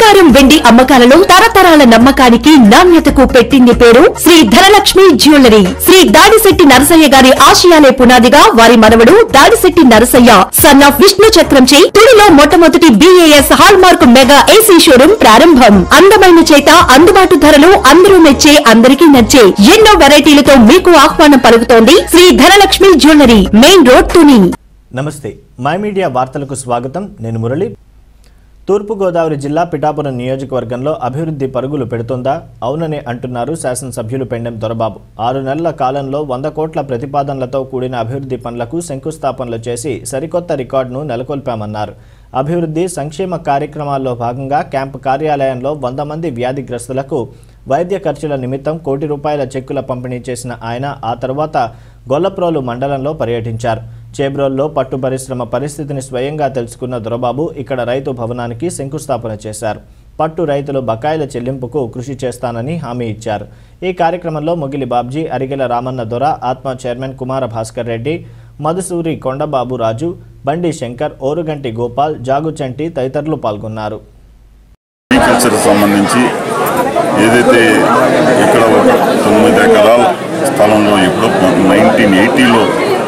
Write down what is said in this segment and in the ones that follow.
బంగారం వెండి అమ్మకాలలో తరతరాల నమ్మకానికి నాణ్యతకు పెట్టింది పేరు శ్రీ ధనలక్ష్మి జ్యువెలరీ శ్రీ దాడిశెట్టి నరసయ్య గారి ఆశయాలే పునాదిగా వారి మనవడు దాడిశెట్టి నరసయ్య సన్ ఆఫ్ విష్ణు చక్రంచే తుడిలో మొట్టమొదటి BAS hallmark mega AC showroom ప్రారంభం అందమైన చేత అందుబాటు ధరలు అందరూ మెచ్చే అందరికీ నచ్చే ఎన్నో వెరైటీలతో మీకు ఆహ్వానం పలుకుతోంది Shri Dhanalakshmi jewellery main road Tuni Namaste my media వార్తలకు స్వాగతం నేను మురళి తూర్పుగోదావరి జిల్లా పిఠాపురం నియోజకవర్గంలో అభివృద్ధి పరుగులు పెడుతోందా అవునని అంటున్నారు శాసనసభ్యులు పెండెం దొరబాబు ఆరు నెలల కాలంలో వంద కోట్ల ప్రతిపాదనలతో కూడిన అభివృద్ధి పనులకు శంకుస్థాపనలు చేసి సరికొత్త రికార్డును నెలకొల్పామన్నారు అభివృద్ధి సంక్షేమ కార్యక్రమాల్లో భాగంగా క్యాంపు కార్యాలయంలో వంద మంది వ్యాధిగ్రస్తులకు వైద్య ఖర్చుల నిమిత్తం కోటి రూపాయల చెక్కుల పంపిణీ చేసిన ఆయన ఆ తర్వాత గొల్లప్రోలు మండలంలో పర్యటించారు చేబ్రోల్లో పట్టు పరిశ్రమ పరిస్థితిని స్వయంగా తెలుసుకున్న దొరబాబు ఇక్కడ రైతు భవనానికి శంకుస్థాపన చేశారు పట్టు రైతులు బకాయిల చెల్లింపుకు కృషి చేస్తానని హామీ ఇచ్చారు ఈ కార్యక్రమంలో మొగిలి బాబ్జీ అరిగెల రామన్న దొర ఆత్మ చైర్మన్ కుమార భాస్కర్ రెడ్డి మధుసూరి కొండబాబు రాజు బండి శంకర్ ఓరుగంటి గోపాల్ జాగుచంటి తదితరులు పాల్గొన్నారు అగ్రికల్చర్ సంబంధించి ఏదైతే ఇక్కడ ఒక తొమ్మిది ఎకరాల స్థలంలో ఎప్పుడో నైన్టీన్ ఎయిటీలో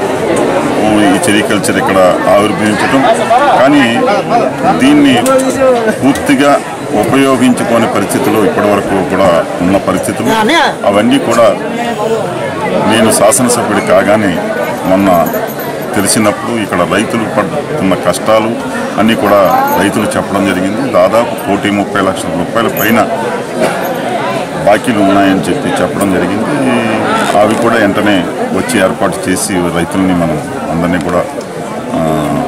ఈ సెరికల్చర్ ఇక్కడ ఆవిర్భవించడం కానీ దీన్ని పూర్తిగా ఉపయోగించుకోని పరిస్థితులు ఇప్పటివరకు కూడా ఉన్న పరిస్థితులు అవన్నీ కూడా నేను శాసనసభ్యుడి కాగానే మొన్న తెలిసినప్పుడు ఇక్కడ రైతులు పడుతున్న కష్టాలు అన్నీ కూడా రైతులు చెప్పడం జరిగింది దాదాపు కోటి ముప్పై లక్షల రూపాయల పైన బాకీలు ఉన్నాయని చెప్పి చెప్పడం జరిగింది అవి కూడా వెంటనే వచ్చి ఏర్పాటు చేసి రైతుల్ని మనం అందరినీ కూడా ఆ,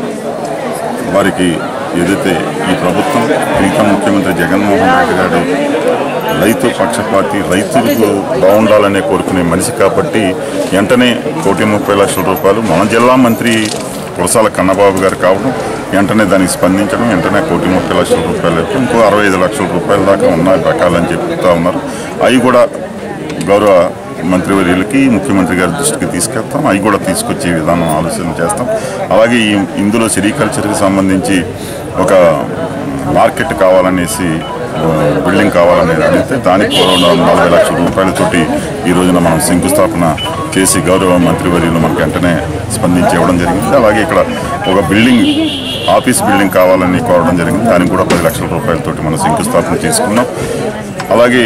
వారికి ఏదైతే ఈ ప్రభుత్వం ప్రీతం ముఖ్యమంత్రి జగన్మోహన్ రెడ్డి గారు రైతు పక్షపాతి రైతులకు బాగుండాలనే కోరుకునే మనిషి కాబట్టి వెంటనే కోటి ముప్పై లక్షల రూపాయలు మన జిల్లా మంత్రి కురసాల కన్నబాబు గారు కావడం వెంటనే దానికి స్పందించడం వెంటనే కోటి ముప్పై లక్షల రూపాయలు ఇవ్వడం, ఇంకో అరవై ఐదు లక్షల రూపాయల దాకా ఉన్నాయి రకాలని చెప్తా ఉన్నారు అవి కూడా గౌరవ మంత్రివర్యులకి ముఖ్యమంత్రి గారి దృష్టికి తీసుకెళ్తాం అవి కూడా తీసుకొచ్చే విధానం ఆలోచన చేస్తాం అలాగే ఈ ఇందులో సెరికల్చర్కి సంబంధించి ఒక మార్కెట్ కావాలనేసి ఆ, బిల్డింగ్ కావాలనేది అడిగితే దానికి కూడా నలభై లక్షల రూపాయలతోటి ఈ రోజున మనం శంకుస్థాపన చేసి గౌరవ మంత్రివర్యులు మనకు వెంటనే స్పందించి ఇవ్వడం జరిగింది అలాగే ఇక్కడ ఒక బిల్డింగ్ ఆఫీస్ బిల్డింగ్ కావాలని కోరడం జరిగింది దానికి కూడా పది లక్షల రూపాయలతోటి మనం శంకుస్థాపన చేసుకున్నాం అలాగే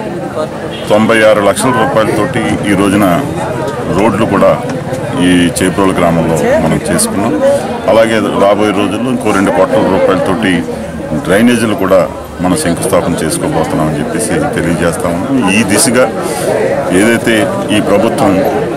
తొంభై ఆరు లక్షల రూపాయలతోటి ఈ రోజున రోడ్లు కూడా ఈ చేప్రోలు గ్రామంలో మనం చేసుకున్నాం అలాగే రాబోయే రోజుల్లో ఇంకో రెండు కోట్ల రూపాయలతోటి డ్రైనేజీలు కూడా మనం శంకుస్థాపన చేసుకోబోతున్నామని చెప్పేసి తెలియజేస్తా ఉన్నాం ఈ దిశగా ఏదైతే ఈ ప్రభుత్వం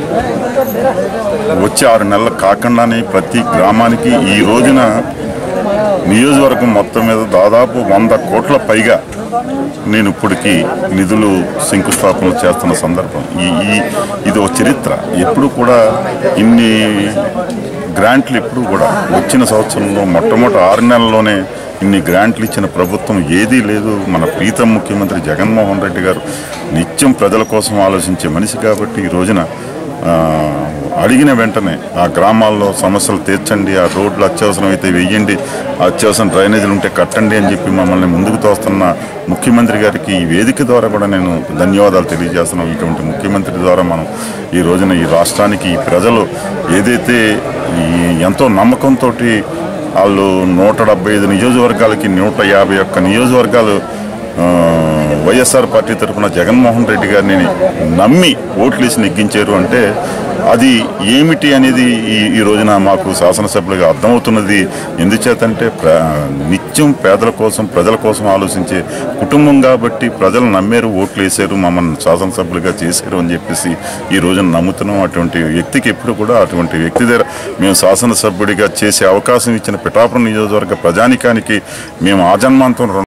వచ్చే ఆరు నెలలు కాకుండానే ప్రతి గ్రామానికి ఈ రోజున నియోజకవర్గం మొత్తం మీద దాదాపు వంద కోట్ల పైగా నేను ఇప్పటికీ నిధులు శంకుస్థాపనలు చేస్తున్న సందర్భం ఈ ఈ ఇది ఒక చరిత్ర ఎప్పుడు కూడా ఇన్ని గ్రాంట్లు ఎప్పుడు కూడా వచ్చిన సంవత్సరంలో మొట్టమొదటి ఆరు నెలల్లోనే ఇన్ని గ్రాంట్లు ఇచ్చిన ప్రభుత్వం ఏదీ లేదు మన ప్రీతం ముఖ్యమంత్రి జగన్మోహన్ రెడ్డి గారు నిత్యం ప్రజల కోసం ఆలోచించే మనిషి కాబట్టి ఈ రోజున ఆ, అడిగిన వెంటనే ఆ గ్రామాల్లో సమస్యలు తీర్చండి ఆ రోడ్లు అత్యవసరం అయితే వెయ్యండి అత్యవసరం డ్రైనేజీలు ఉంటే కట్టండి అని చెప్పి మమ్మల్ని ముందుకు తోస్తున్న ముఖ్యమంత్రి గారికి ఈ వేదిక ద్వారా కూడా నేను ధన్యవాదాలు తెలియజేస్తున్నాం ఇటువంటి ముఖ్యమంత్రి ద్వారా మనం ఈ రోజున ఈ రాష్ట్రానికి ఈ ప్రజలు ఏదైతే ఈ ఎంతో నమ్మకంతో వాళ్ళు నూట డెబ్బై ఐదు నియోజకవర్గాలకి నూట యాభై ఒక్క నియోజకవర్గాలు ఆ, వైఎస్ఆర్ పార్టీ తరఫున జగన్మోహన్ రెడ్డి గారిని నమ్మి ఓట్లేసి నెగ్గించారు అంటే అది ఏమిటి అనేది ఈ ఈ రోజున మాకు శాసనసభ్యులుగా అర్థమవుతున్నది ఎందుచేతంటే ప్ర నిత్యం పేదల కోసం ప్రజల కోసం ఆలోచించే కుటుంబం కాబట్టి ప్రజలు నమ్మారు ఓట్లు వేసారు మమ్మల్ని శాసనసభ్యులుగా చేశారు అని చెప్పేసి ఈ రోజున నమ్ముతున్నాం అటువంటి వ్యక్తికి ఎప్పుడు కూడా అటువంటి వ్యక్తి దగ్గర మేము శాసనసభ్యుడిగా చేసే అవకాశం ఇచ్చిన పిఠాపురం నియోజకవర్గ ప్రజానికానికి మేము ఆజన్మాంతం రుణ-